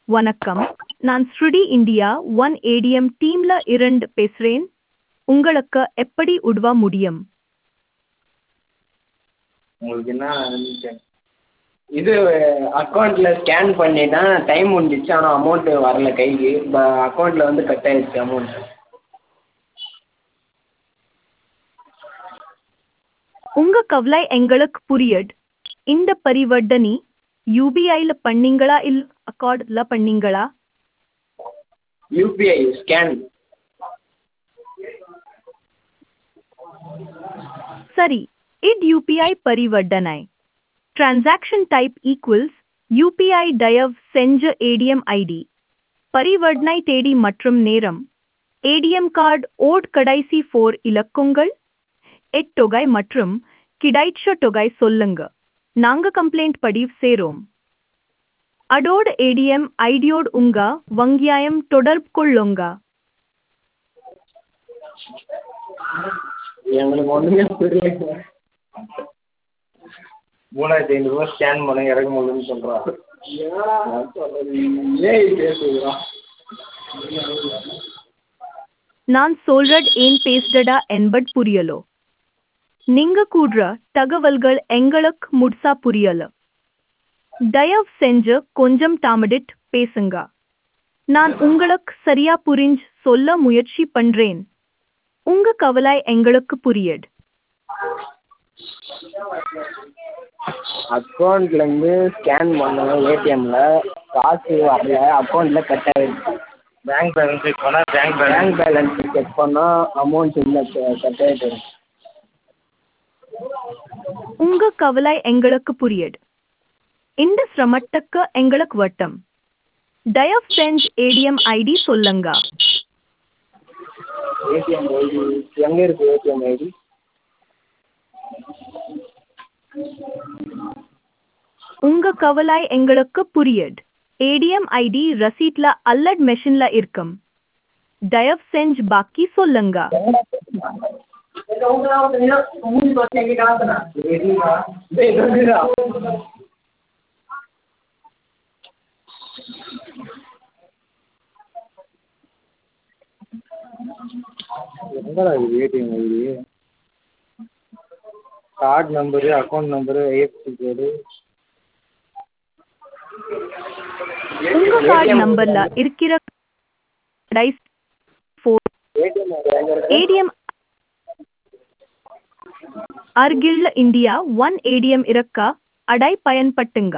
வணக்கம் நான் ஸ்ருடி இந்தியா ஒன் ஏடிஎம் டீம்ல இருந்து பேசுறேன் உங்களுக்கு எப்படி உதவ முடியும் உங்களுக்கு என்ன இது அக்கௌண்ட்டில் ஸ்கேன் பண்ணிட்டேன் டைம் முடிஞ்சிச்சு ஆனால் அமௌண்ட்டு வரல கைக்கு இப்போ அக்கௌண்ட்டில் வந்து கட் ஆயிடுச்சு அமௌண்ட்டு உங்க கவலை எங்களுக்கு புரியுது இந்த பரிவர்த்தனை யூபிஐல பண்ணீங்களா இல்ல அக்கௌண்ட்ல பண்ணீங்களா யூபிஐ ஸ்கேன் சரி இட் யூபிஐ பரிவர்த்தனை டிரான்சாக்ஷன் டைப் ஈக்குவல்ஸ் யூபிஐ தயவு செஞ்ச ஏடிஎம் ஐடி பரிவர்த்தனை தேதி மற்றும் நேரம் ஏடிஎம் கார்டு ஓட் கடைசி ஃபோர் இலக்கங்கள் எட்டொகை மற்றும் கிடைச்ச தொகை சொல்லுங்க நாங்க கம்ப்ளைண்ட் பதிவு சேரோம் அதோட ஏடிஎம் ஐடியோடு உங்க வங்கியாயம் தொடர்பு கொள்ளுங்க எங்களுக்கு ஒன்றுமே புரியல மூணாயிரத்தி ஐநூறுரூவா ஸ்கேன் பண்ண இறக்க முடியலன்னு சொல்கிறான் ஏஐ பேசுகிறா நான் சொல்றது ஏன் பேசுடா என்பது புரியலோ நீங்க கூடுற தகவல்கள் எங்களுக்கு முழுசா புரியல தயவு செஞ்சு கொஞ்சம் தாமதிட் பேசுங்க நான் உங்களுக்கு சரியா புரிஞ்சு சொல்ல முயற்சி பண்றேன் உங்க கவலை எங்களுக்கு புரியுது அக்கௌண்ட்லேருந்து ஸ்கேன் பண்ணோம் ஏடிஎம்மில் காசு வரல அக்கௌண்ட்டில் கட் ஆகிடுச்சு பேங்க் பேலன்ஸ் செக் பண்ணால் பேங்க் பேங்க் பேலன்ஸ் செக் பண்ணால் அமௌண்ட் இல்லை கட் ஆகிட்டு உங்க கவலை எங்களுக்கு புரியுது இந்த சிரமத்துக்கு எங்களுக்கு வட்டம் தயவு செஞ்சு ஏடிஎம் ஐடி சொல்லுங்க ஏடிஎம் ஐடி எங்கே இருக்குது ஏடிஎம் ஐடி உங்க கவலை எங்களுக்கு புரியுது ஏடிஎம் ஐடி ரசீட்ல அல்லட் மெஷின்ல இருக்கும் தயவு செஞ்சு பாக்கி சொல்லுங்க எங்கடா இது ATM ID card number account number IFC code உங்க கார்டு நம்பர்ல இருக்கிற கடைசி four ஏடிஎம் ஐடி எங்கே இருக்கு ஏடிஎம் அருகில் இந்தியா ஒன் ஏடிஎம் இருக்க அடை பயன்பட்டுங்க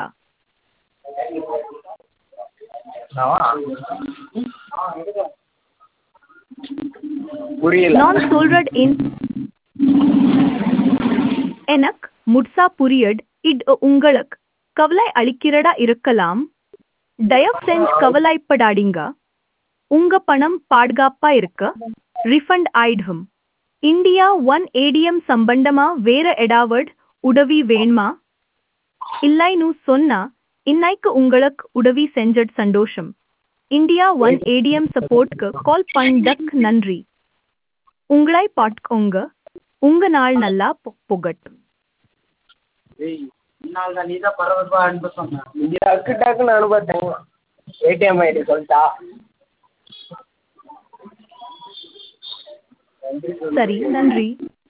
புரியல நான் சொல்றது ஏன் எனக்கு முட்சா புரியட் இது உங்களுக்கு கவலை அளிக்கிறதா இருக்கலாம் தயவு செஞ்சு கவலைப்படாதீங்க உங்க பணம் பாதுகாப்பா இருக்க ரிஃபண்ட் ஆயிடும் இந்தியா ஒன் ஏடிஎம் சம்பந்தமா வேற எடாவட் உதவி வேணுமா இல்லைன்னு சொன்னா இன்னைக்கு உங்களுக்கு உதவி செஞ்சது சந்தோஷம் இந்தியா ஒன் ஏடிஎம் சப்போர்ட்க்கு கால் பண்ணதுக்கு நன்றி உங்களை பார்த்துக்கோங்க உங்க நாள் நல்லா பு- புகட்டும் டக்கு டக்குன்னு அனுப்பத்தேன் ஏடிஎம் ஐடி சொல்லிட்டா சரி நன்றி